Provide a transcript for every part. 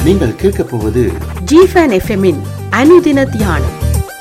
நீங்கள் கேட்கப் போவது ஜிஃபன் எஃப்எம்மின் அனுதின தியானம்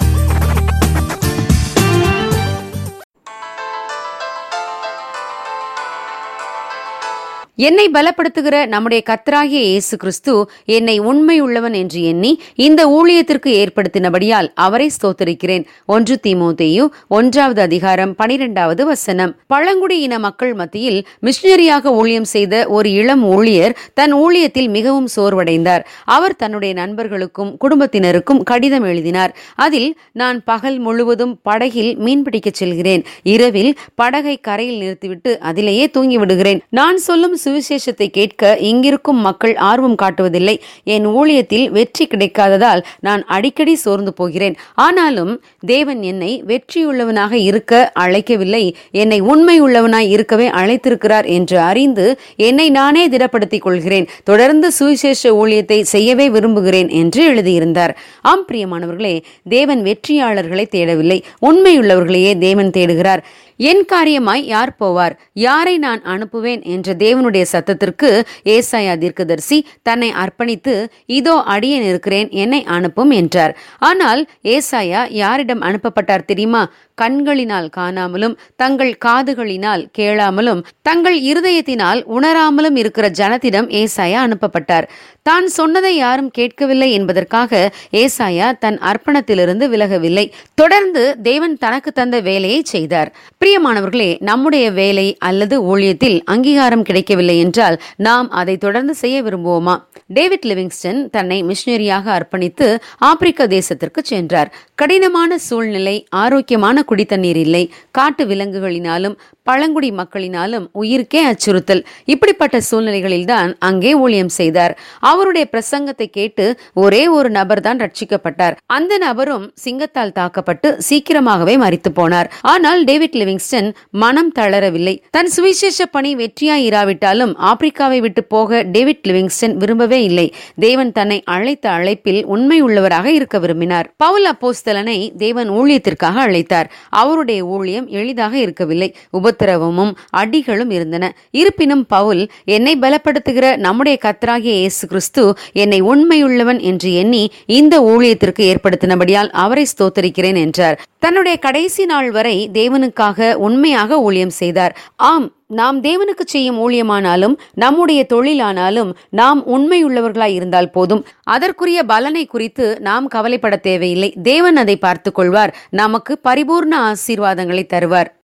என்னை பலப்படுத்துகிற நம்முடைய கத்தராகிய இயேசு கிறிஸ்து என்னை உண்மை உள்ளவன் என்று எண்ணி இந்த ஊழியத்திற்கு ஏற்படுத்தினபடியால் அவரை ஸ்தோத்தரிக்கிறேன் ஒன்று தீமோத்தேயு ஒன்றாவது அதிகாரம் பனிரெண்டாவது வசனம் பழங்குடி இன மக்கள் மத்தியில் மிஷினரியாக ஊழியம் செய்த ஒரு இளம் ஊழியர் தன் ஊழியத்தில் மிகவும் சோர்வடைந்தார் அவர் தன்னுடைய நண்பர்களுக்கும் குடும்பத்தினருக்கும் கடிதம் எழுதினார் அதில் நான் பகல் முழுவதும் படகில் மீன்பிடிக்கச் செல்கிறேன் இரவில் படகை கரையில் நிறுத்திவிட்டு அதிலேயே தூங்கி விடுகிறேன் நான் சொல்லும் சுவிசேஷத்தை கேட்க இங்கிருக்கும் மக்கள் ஆர்வம் காட்டுவதில்லை என் ஊழியத்தில் வெற்றி கிடைக்காததால் நான் அடிக்கடி சோர்ந்து போகிறேன் ஆனாலும் தேவன் என்னை வெற்றியுள்ளவனாக இருக்க அழைக்கவில்லை என்னை உண்மை உள்ளவனாய் இருக்கவே அழைத்திருக்கிறார் என்று அறிந்து என்னை நானே திடப்படுத்திக் கொள்கிறேன் தொடர்ந்து சுவிசேஷ ஊழியத்தை செய்யவே விரும்புகிறேன் என்று எழுதியிருந்தார் ஆம் பிரியமானவர்களே தேவன் வெற்றியாளர்களை தேடவில்லை உண்மையுள்ளவர்களையே தேவன் தேடுகிறார் என் காரியமாய் யார் போவார் யாரை நான் அனுப்புவேன் என்ற தேவனுடைய சத்தத்திற்கு ஏசாயா தீர்க்கதரிசி தன்னை அர்ப்பணித்து இதோ அடியேன் இருக்கிறேன் என்னை அனுப்பும் என்றார் ஆனால் ஏசாயா யாரிடம் அனுப்பப்பட்டார் தெரியுமா கண்களினால் காணாமலும் தங்கள் காதுகளினால் கேளாமலும் தங்கள் இருதயத்தினால் உணராமலும் இருக்கிற ஜனத்திடம் ஏசாயா அனுப்பப்பட்டார் தான் சொன்னதை யாரும் கேட்கவில்லை என்பதற்காக ஏசாயா தன் அர்ப்பணத்திலிருந்து விலகவில்லை தொடர்ந்து தேவன் தனக்கு தந்த வேலையை செய்தார் பிரியமானவர்களே நம்முடைய வேலை அல்லது ஊழியத்தில் அங்கீகாரம் கிடைக்கவில்லை என்றால் நாம் அதை தொடர்ந்து செய்ய விரும்புவோமா டேவிட் லிவிங்ஸ்டன் தன்னை மிஷினரியாக அர்ப்பணித்து ஆப்பிரிக்க தேசத்திற்கு சென்றார் கடினமான சூழ்நிலை ஆரோக்கியமான குடித்தண்ணீர் இல்லை காட்டு விலங்குகளினாலும் பழங்குடி மக்களினாலும் உயிருக்கே அச்சுறுத்தல் இப்படிப்பட்ட சூழ்நிலைகளில்தான் அங்கே ஊழியம் செய்தார் அவருடைய பிரசங்கத்தை கேட்டு ஒரே ஒரு நபர் தான் ரட்சிக்கப்பட்டார் அந்த நபரும் சிங்கத்தால் தாக்கப்பட்டு சீக்கிரமாகவே மறித்து போனார் ஆனால் டேவிட் லிவிங்ஸ்டன் மனம் தளரவில்லை தன் சுவிசேஷ பணி வெற்றியாய் இராவிட்டாலும் ஆப்பிரிக்காவை விட்டு போக டேவிட் லிவிங்ஸ்டன் விரும்பவே இல்லை தேவன் தன்னை அழைத்த அழைப்பில் உண்மை உள்ளவராக இருக்க விரும்பினார் பவுல் அப்போஸ்தலனை தேவன் ஊழியத்திற்காக அழைத்தார் அவருடைய ஊழியம் எளிதாக இருக்கவில்லை உபத்திரவமும் அடிகளும் இருந்தன இருப்பினும் பவுல் என்னை பலப்படுத்துகிற நம்முடைய கத்தராகிய இயேசு கிறிஸ்து என்னை உண்மையுள்ளவன் என்று எண்ணி இந்த ஊழியத்திற்கு ஏற்படுத்தினபடியால் அவரை ஸ்தோத்தரிக்கிறேன் என்றார் தன்னுடைய கடைசி நாள் வரை தேவனுக்காக உண்மையாக ஊழியம் செய்தார் ஆம் நாம் தேவனுக்கு செய்யும் ஊழியமானாலும் நம்முடைய தொழிலானாலும் நாம் உண்மையுள்ளவர்களாய் இருந்தால் போதும் அதற்குரிய பலனை குறித்து நாம் கவலைப்பட தேவையில்லை தேவன் அதை பார்த்துக் கொள்வார் நமக்கு பரிபூர்ண ஆசீர்வாதங்களை தருவார்